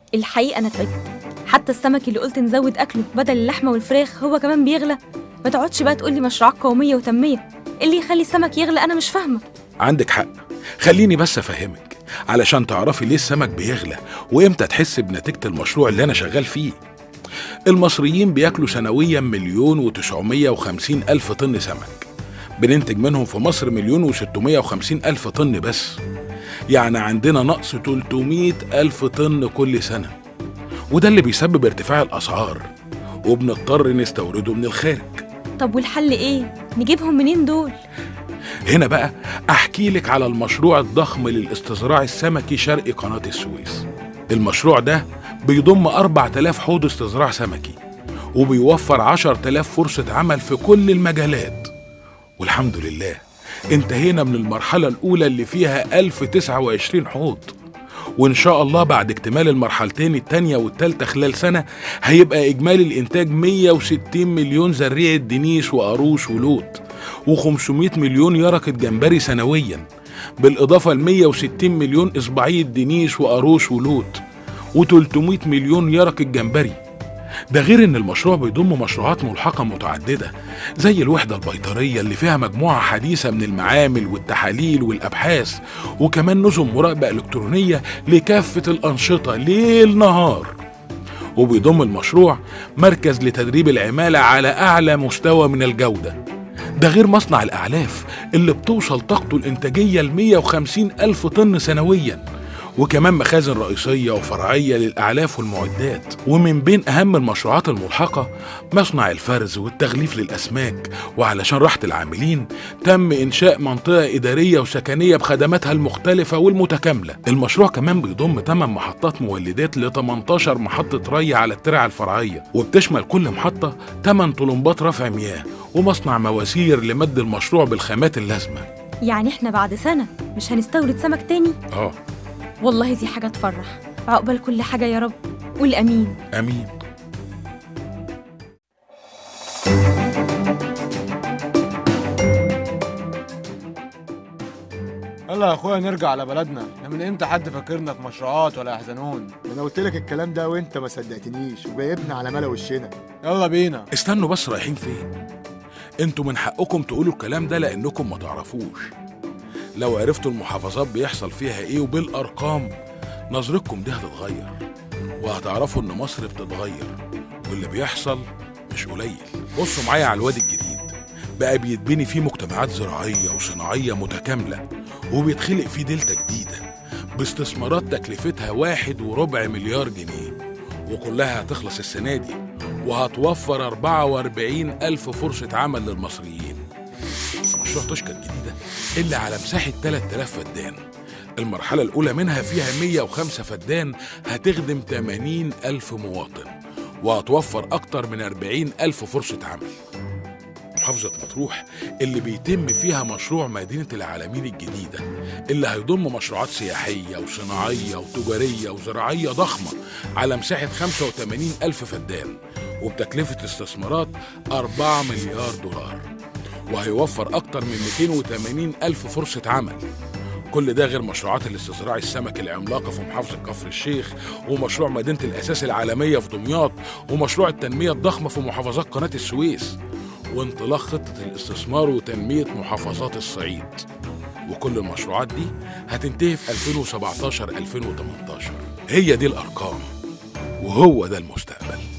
الحقيقة أنا تعبت حتى السمك اللي قلت نزود أكله بدل اللحمة والفراخ هو كمان بيغلى ما تقعدش بقى تقولي مشروعات قومية وتنمية اللي يخلي السمك يغلى أنا مش فاهمة عندك حق خليني بس افهمك علشان تعرفي ليه السمك بيغلى وامتى تحس بنتيجة المشروع اللي انا شغال فيه المصريين بياكلوا سنويا مليون وتسعمية وخمسين ألف طن سمك بننتج منهم في مصر مليون وستمية وخمسين ألف طن بس يعني عندنا نقص 300 ألف طن كل سنة وده اللي بيسبب ارتفاع الأسعار وبنضطر نستورده من الخارج طب والحل إيه؟ نجيبهم منين دول؟ هنا بقى أحكي لك على المشروع الضخم للاستزراع السمكي شرق قناة السويس المشروع ده بيضم 4000 حوض استزراع سمكي وبيوفر 10000 فرصة عمل في كل المجالات والحمد لله انتهينا من المرحلة الأولى اللي فيها 1029 حوض وإن شاء الله بعد اكتمال المرحلتين التانية والتالتة خلال سنة هيبقى إجمالي الإنتاج 160 مليون زريعة دنيس وقاروش ولوت و500 مليون يرقة جمبري سنويا بالإضافة ل 160 مليون إصبعية دنيس وقاروش ولوت و300 مليون يرقة جمبري ده غير ان المشروع بيضم مشروعات ملحقة متعددة زي الوحدة البيطرية اللي فيها مجموعة حديثة من المعامل والتحاليل والأبحاث وكمان نظم مراقبة إلكترونية لكافة الأنشطة ليل نهار وبيضم المشروع مركز لتدريب العمالة على أعلى مستوى من الجودة ده غير مصنع الأعلاف اللي بتوصل طاقته الإنتاجية ل 150 ألف طن سنوياً وكمان مخازن رئيسية وفرعية للأعلاف والمعدات ومن بين أهم المشروعات الملحقة مصنع الفرز والتغليف للأسماك وعلشان راحة العاملين تم إنشاء منطقة إدارية وسكنية بخدماتها المختلفة والمتكاملة المشروع كمان بيضم 8 محطات مولدات ل 18 محطة ري على الترع الفرعية وبتشمل كل محطة 8 طلمبات رفع مياه ومصنع مواسير لمد المشروع بالخامات اللازمة يعني إحنا بعد سنة مش هنستورد سمك تاني؟ آه والله دي حاجة تفرح عقبال كل حاجة يا رب قول أمين أمين يلا يا اخويا نرجع على بلدنا احنا من امتى حد فاكرنا في مشروعات ولا يحزنون انا قلت لك الكلام ده وانت ما صدقتنيش وجايبنا على ملا وشنا يلا بينا استنوا بس رايحين فين انتوا من حقكم تقولوا الكلام ده لانكم ما تعرفوش لو عرفتوا المحافظات بيحصل فيها ايه وبالارقام نظرتكم دي هتتغير وهتعرفوا ان مصر بتتغير واللي بيحصل مش قليل بصوا معايا على الوادي الجديد بقى بيتبني فيه مجتمعات زراعية وصناعية متكاملة وبيتخلق فيه دلتا جديدة باستثمارات تكلفتها واحد وربع مليار جنيه وكلها هتخلص السنة دي وهتوفر 44 ألف فرصة عمل للمصريين مشروع توشكا الجديدة اللي على مساحة 3000 فدان المرحلة الأولى منها فيها 105 فدان هتخدم 80 ألف مواطن وهتوفر أكتر من 40 ألف فرصة عمل محافظة مطروح اللي بيتم فيها مشروع مدينة العالمين الجديدة اللي هيضم مشروعات سياحية وصناعية وتجارية وزراعية ضخمة على مساحة 85 ألف فدان وبتكلفة استثمارات 4 مليار دولار وهيوفر أكتر من 280 ألف فرصة عمل كل ده غير مشروعات الاستزراع السمك العملاقة في محافظة كفر الشيخ ومشروع مدينة الأساس العالمية في دمياط ومشروع التنمية الضخمة في محافظات قناة السويس وانطلاق خطة الاستثمار وتنمية محافظات الصعيد وكل المشروعات دي هتنتهي في 2017-2018 هي دي الأرقام وهو ده المستقبل